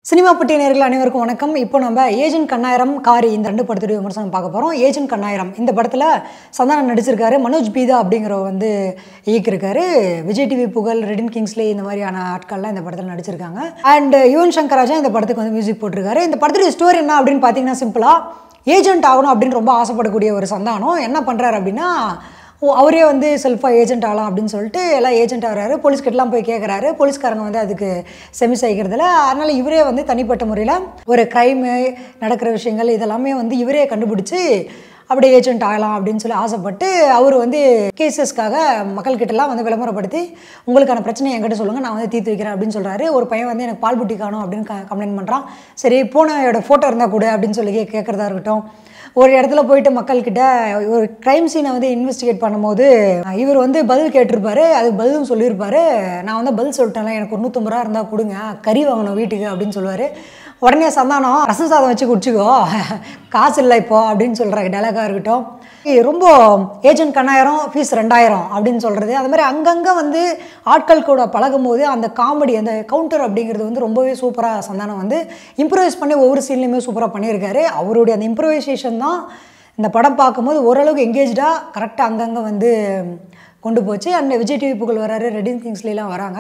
cinema பட்டிய நேர்கள் அனைவருக்கும் வணக்கம் இப்போ நம்ம ஏஜென்ட் கண்ணாயிரம் காரி இந்த ரெண்டு படத்துடைய விமர்சனம் பார்க்க போகிறோம் ஏஜென்ட் கண்ணாயிரம் இந்த படத்தில் சந்தானம் நடிச்சிருக்காரு மனோஜ் பீதா அப்படிங்கிறவர் வந்து இயக்கியிருக்காரு விஜய் டிவி புகழ் ரெடின் கிங்ஸ்லே இந்த மாதிரியான ஆட்கள்லாம் இந்த படத்தில் நடிச்சிருக்காங்க அண்ட் யுவன் சங்கர் ராஜா இந்த படத்துக்கு வந்து மியூசிக் போட்டிருக்காரு இந்த படத்துடைய ஸ்டோரி என்ன அப்படின்னு பார்த்தீங்கன்னா சிம்பிளாக ஏஜென்ட் ஆகணும் அப்படின்னு ரொம்ப ஆசைப்படக்கூடிய ஒரு சந்தானம் என்ன பண்ணுறாரு அப்படின்னா ஓ அவரே வந்து செல்ஃபாக ஏஜென்ட் ஆகலாம் அப்படின்னு சொல்லிட்டு எல்லாம் ஏஜென்ட் ஆகிறாரு போலீஸ்கிட்டலாம் போய் கேட்குறாரு போலீஸ்காரங்க வந்து அதுக்கு செமி செய்கிறதில்ல அதனால் இவரே வந்து தனிப்பட்ட முறையில் ஒரு க்ரைமு நடக்கிற விஷயங்கள் இதெல்லாமே வந்து இவரே கண்டுபிடிச்சி அப்படியே ஏஜென்ட் ஆகலாம் அப்படின்னு சொல்லி ஆசைப்பட்டு அவர் வந்து கேசஸ்க்காக மக்கள்கிட்டலாம் வந்து விளம்பரப்படுத்தி உங்களுக்கான பிரச்சனை என்கிட்ட சொல்லுங்கள் நான் வந்து தீர்த்து வைக்கிறேன் அப்படின்னு சொல்கிறாரு ஒரு பையன் வந்து எனக்கு பால் புட்டி காணும் அப்படின்னு கம்ப்ளைண்ட் பண்ணுறான் சரி பூனையோட ஃபோட்டோ இருந்தால் கூட அப்படின்னு சொல்லி கே கேட்குறதா இருக்கட்டும் ஒரு இடத்துல போயிட்டு மக்கள்கிட்ட ஒரு க்ரைம் சீனை வந்து இன்வெஸ்டிகேட் பண்ணும்போது இவர் வந்து பதில் கேட்டிருப்பாரு அதுக்கு பதிலும் சொல்லியிருப்பாரு நான் வந்து பதில் சொல்லிட்டேன்ல எனக்கு ஒரு நூற்றம்பது ரூபா இருந்தால் கொடுங்க கறி வாங்கணும் வீட்டுக்கு அப்படின்னு சொல்லுவார் உடனே சந்தானம் ரசம் சாதம் வச்சு குடிச்சிக்கோ காசு இல்லை இப்போ அப்படின்னு சொல்கிற டைலாகாக இருக்கட்டும் ரொம்ப ஏஜென்ட் கண்ணாயிரம் ஃபீஸ் ரெண்டாயிரம் அப்படின்னு சொல்கிறது அது மாதிரி அங்கங்கே வந்து ஆட்கள் கூட பழகும் போது அந்த காமெடி அந்த கவுண்டர் அப்படிங்கிறது வந்து ரொம்பவே சூப்பராக சந்தானம் வந்து இம்ப்ரவைஸ் பண்ணி ஒவ்வொரு சீன்லையுமே சூப்பராக பண்ணியிருக்காரு அவருடைய அந்த இம்ப்ரவைசேஷன் தான் இந்த படம் பார்க்கும்போது ஓரளவுக்கு எங்கேஜாக கரெக்டாக அங்கங்கே வந்து கொண்டு போச்சு அண்ட் விஜய் டிவி புகழ் வராரு ரெடின் கிங்ஸ்லாம் வராங்க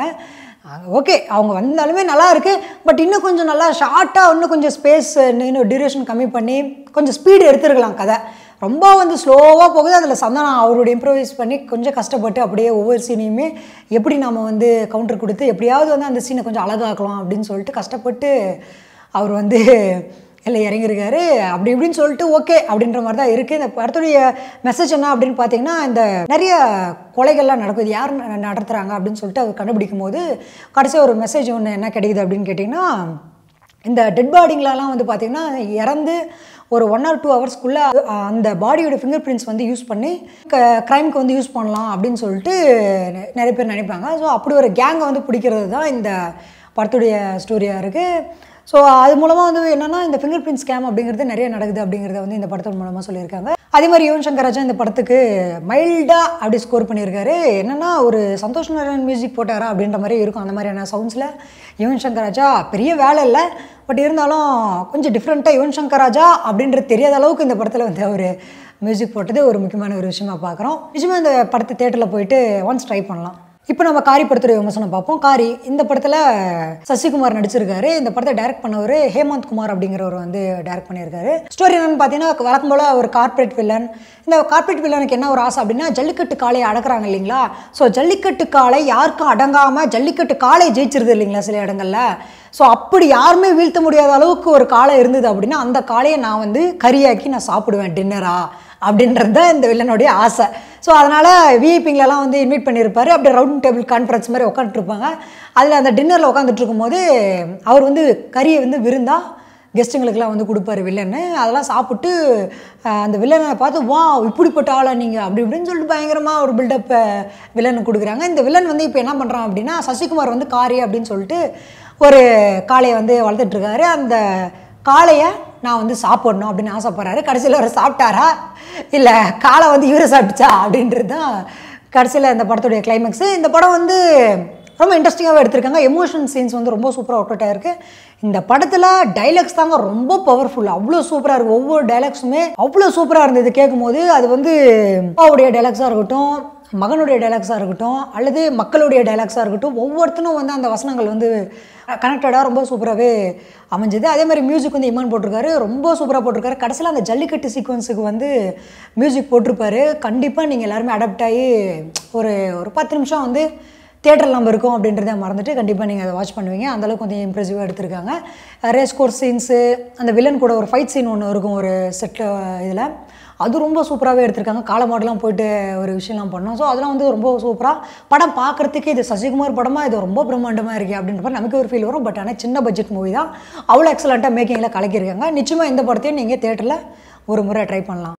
ஓகே அவங்க வந்தாலுமே நல்லா இருக்குது பட் இன்னும் கொஞ்சம் நல்லா ஷார்ட்டாக இன்னும் கொஞ்சம் ஸ்பேஸ் இன்னும் டியூரேஷன் கம்மி பண்ணி கொஞ்சம் ஸ்பீடு எடுத்துருக்கலாம் கதை ரொம்ப வந்து ஸ்லோவாக போகுது அதில் சந்தானம் அவருடைய இம்ப்ரவைஸ் பண்ணி கொஞ்சம் கஷ்டப்பட்டு அப்படியே ஒவ்வொரு சீனையுமே எப்படி நம்ம வந்து கவுண்டர் கொடுத்து எப்படியாவது வந்து அந்த சீனை கொஞ்சம் அழகாக்கலாம் அப்படின்னு சொல்லிட்டு கஷ்டப்பட்டு அவர் வந்து இல்லை இறங்கியிருக்காரு அப்படி இப்படின்னு சொல்லிட்டு ஓகே அப்படின்ற மாதிரி தான் இருக்குது இந்த படத்துடைய மெசேஜ் என்ன அப்படின்னு பார்த்தீங்கன்னா இந்த நிறைய கொலைகள்லாம் நடக்குது யார் ந- நடத்துகிறாங்க அப்படின்னு சொல்லிட்டு அவர் கண்டுபிடிக்கும் போது கடைசியாக ஒரு மெசேஜ் ஒன்று என்ன கிடைக்குது அப்படின்னு கேட்டிங்கன்னா இந்த டெட் பாடிங்களெலாம் வந்து பார்த்திங்கன்னா இறந்து ஒரு ஒன் ஆர் டூ ஹவர்ஸ்க்குள்ளே அந்த பாடியோட ஃபிங்கர் பிரிண்ட்ஸ் வந்து யூஸ் பண்ணி க க்ரைம்க்கு வந்து யூஸ் பண்ணலாம் அப்படின்னு சொல்லிட்டு நெ- நிறைய பேர் நினைப்பாங்க ஸோ அப்படி ஒரு கேங்கை வந்து பிடிக்கிறது தான் இந்த படத்துடைய ஸ்டோரியாக இருக்குது ஸோ அது மூலமாக வந்து என்னென்னா இந்த ஃபிங்கர் பிரிண்ட் ஸ்கேம் அப்படிங்கிறது நிறைய நடக்குது அப்படிங்கிறத வந்து இந்த படத்தின் மூலமாக சொல்லியிருக்காங்க அதே மாதிரி யுவன் சங்கர் ராஜா இந்த படத்துக்கு மைல்டாக அப்படி ஸ்கோர் பண்ணியிருக்காரு என்னென்னா ஒரு சந்தோஷ் நாராயண் மியூசிக் போட்டாரா அப்படின்ற மாதிரி இருக்கும் அந்த மாதிரியான சவுண்ட்ஸில் யுவன் சங்கர் ராஜா பெரிய வேலை இல்லை பட் இருந்தாலும் கொஞ்சம் டிஃப்ரெண்ட்டாக யுவன் சங்கர் ராஜா அப்படின்றது தெரியாத அளவுக்கு இந்த படத்தில் வந்து அவர் மியூசிக் போட்டது ஒரு முக்கியமான ஒரு விஷயமா பார்க்குறோம் நிஜமாக இந்த படத்தை தேட்டரில் போயிட்டு ஒன்ஸ் ட்ரை பண்ணலாம் இப்போ நம்ம காரி படத்துடைய விமர்சனம் பார்ப்போம் காரி இந்த படத்தில் சசிகுமார் நடிச்சிருக்காரு இந்த படத்தை டைரக்ட் பண்ணவர் ஹேமந்த் குமார் அப்படிங்கிறவர் வந்து டைரக்ட் பண்ணியிருக்காரு ஸ்டோரி என்னன்னு பார்த்தீங்கன்னா வழக்கம் போல் ஒரு கார்ப்பரேட் வில்லன் இந்த கார்ப்பரேட் வில்லனுக்கு என்ன ஒரு ஆசை அப்படின்னா ஜல்லிக்கட்டு காளையை அடக்குறாங்க இல்லைங்களா ஸோ ஜல்லிக்கட்டு காளை யாருக்கும் அடங்காமல் ஜல்லிக்கட்டு காளை ஜெயிச்சிருது இல்லைங்களா சில இடங்கள்ல ஸோ அப்படி யாருமே வீழ்த்த முடியாத அளவுக்கு ஒரு காளை இருந்தது அப்படின்னா அந்த காளையை நான் வந்து கறியாக்கி நான் சாப்பிடுவேன் டின்னரா அப்படின்றது தான் இந்த வில்லனுடைய ஆசை ஸோ அதனால் விஐபிங்களெல்லாம் வந்து இன்வைட் பண்ணியிருப்பாரு அப்படியே ரவுண்ட் டேபிள் கான்ஃபரன்ஸ் மாதிரி உட்காந்துட்ருப்பாங்க அதில் அந்த டின்னரில் உட்காந்துட்டு இருக்கும்போது அவர் வந்து கறியை வந்து விருந்தா கெஸ்ட்டுங்களுக்கெல்லாம் வந்து கொடுப்பாரு வில்லன்னு அதெல்லாம் சாப்பிட்டு அஹ், அந்த வில்லனை பார்த்து வா இப்படிப்பட்ட ஆளா நீங்கள் அப்படி இப்படின்னு சொல்லிட்டு பயங்கரமாக ஒரு பில்டப் வில்லனுக்கு கொடுக்குறாங்க இந்த வில்லன் வந்து இப்போ என்ன பண்ணுறான் அப்படின்னா சசிகுமார் வந்து காரி அப்படின்னு சொல்லிட்டு ஒரு காளையை வந்து வளர்த்துட்ருக்காரு அந்த காளையை நான் வந்து சாப்பிடணும் அப்படின்னு ஆசைப்படுறாரு கடைசியில் அவர் சாப்பிட்டாரா இல்லை காளை வந்து இவரை சாப்பிட்டுச்சா அப்படின்றது தான் கடைசியில் இந்த படத்துடைய கிளைமேக்ஸு இந்த படம் வந்து ரொம்ப இன்ட்ரெஸ்டிங்காகவே எடுத்திருக்காங்க எமோஷன் சீன்ஸ் வந்து ரொம்ப சூப்பராக ஒர்க் அவுட் ஆயிருக்கு இந்த படத்தில் டைலாக்ஸ் தாங்க ரொம்ப பவர்ஃபுல் அவ்வளோ சூப்பராக இருக்குது ஒவ்வொரு டைலாக்ஸுமே அவ்வளோ சூப்பராக இருந்தது கேட்கும்போது அது வந்து அப்பாவுடைய டைலாக்ஸாக இருக்கட்டும் மகனுடைய டைலாக்ஸாக இருக்கட்டும் அல்லது மக்களுடைய டைலாக்ஸாக இருக்கட்டும் ஒவ்வொருத்தனும் வந்து அந்த வசனங்கள் வந்து கனெக்டடாக ரொம்ப சூப்பராகவே அமைஞ்சது அதே மாதிரி மியூசிக் வந்து இமான் போட்டிருக்காரு ரொம்ப சூப்பராக போட்டிருக்காரு கடைசியில் அந்த ஜல்லிக்கட்டு சீக்வன்ஸுக்கு வந்து மியூசிக் போட்டிருப்பாரு கண்டிப்பாக நீங்கள் எல்லாருமே அடாப்ட் ஆகி ஒரு ஒரு பத்து நிமிஷம் வந்து தேட்டரில் நம்ம இருக்கோம் அப்படின்றத மறந்துட்டு கண்டிப்பாக நீங்கள் அதை வாட்ச் பண்ணுவீங்க அந்தளவுக்கு கொஞ்சம் இம்ப்ரெசிவாக எடுத்திருக்காங்க ரேஸ் கோர்ஸ் சீன்ஸு அந்த வில்லன் கூட ஒரு ஃபைட் சீன் ஒன்று இருக்கும் ஒரு செட்டில் இதில் அது ரொம்ப சூப்பராகவே எடுத்திருக்காங்க கால மாடெலாம் போயிட்டு ஒரு விஷயம்லாம் பண்ணோம் ஸோ அதெல்லாம் வந்து ரொம்ப சூப்பராக படம் பார்க்குறதுக்கு இது சசிகுமார் படமாக இது ரொம்ப பிரம்மாண்டமாக இருக்குது அப்படின்ற மாதிரி நமக்கு ஒரு ஃபீல் வரும் பட் ஆனால் சின்ன பட்ஜெட் மூவி தான் அவ்வளோ எக்ஸலண்ட்டாக மேக்கிங்கில் கலக்கியிருக்காங்க நிச்சயமாக இந்த படத்தையும் நீங்கள் தேட்டரில் ஒரு முறை ட்ரை பண்ணலாம்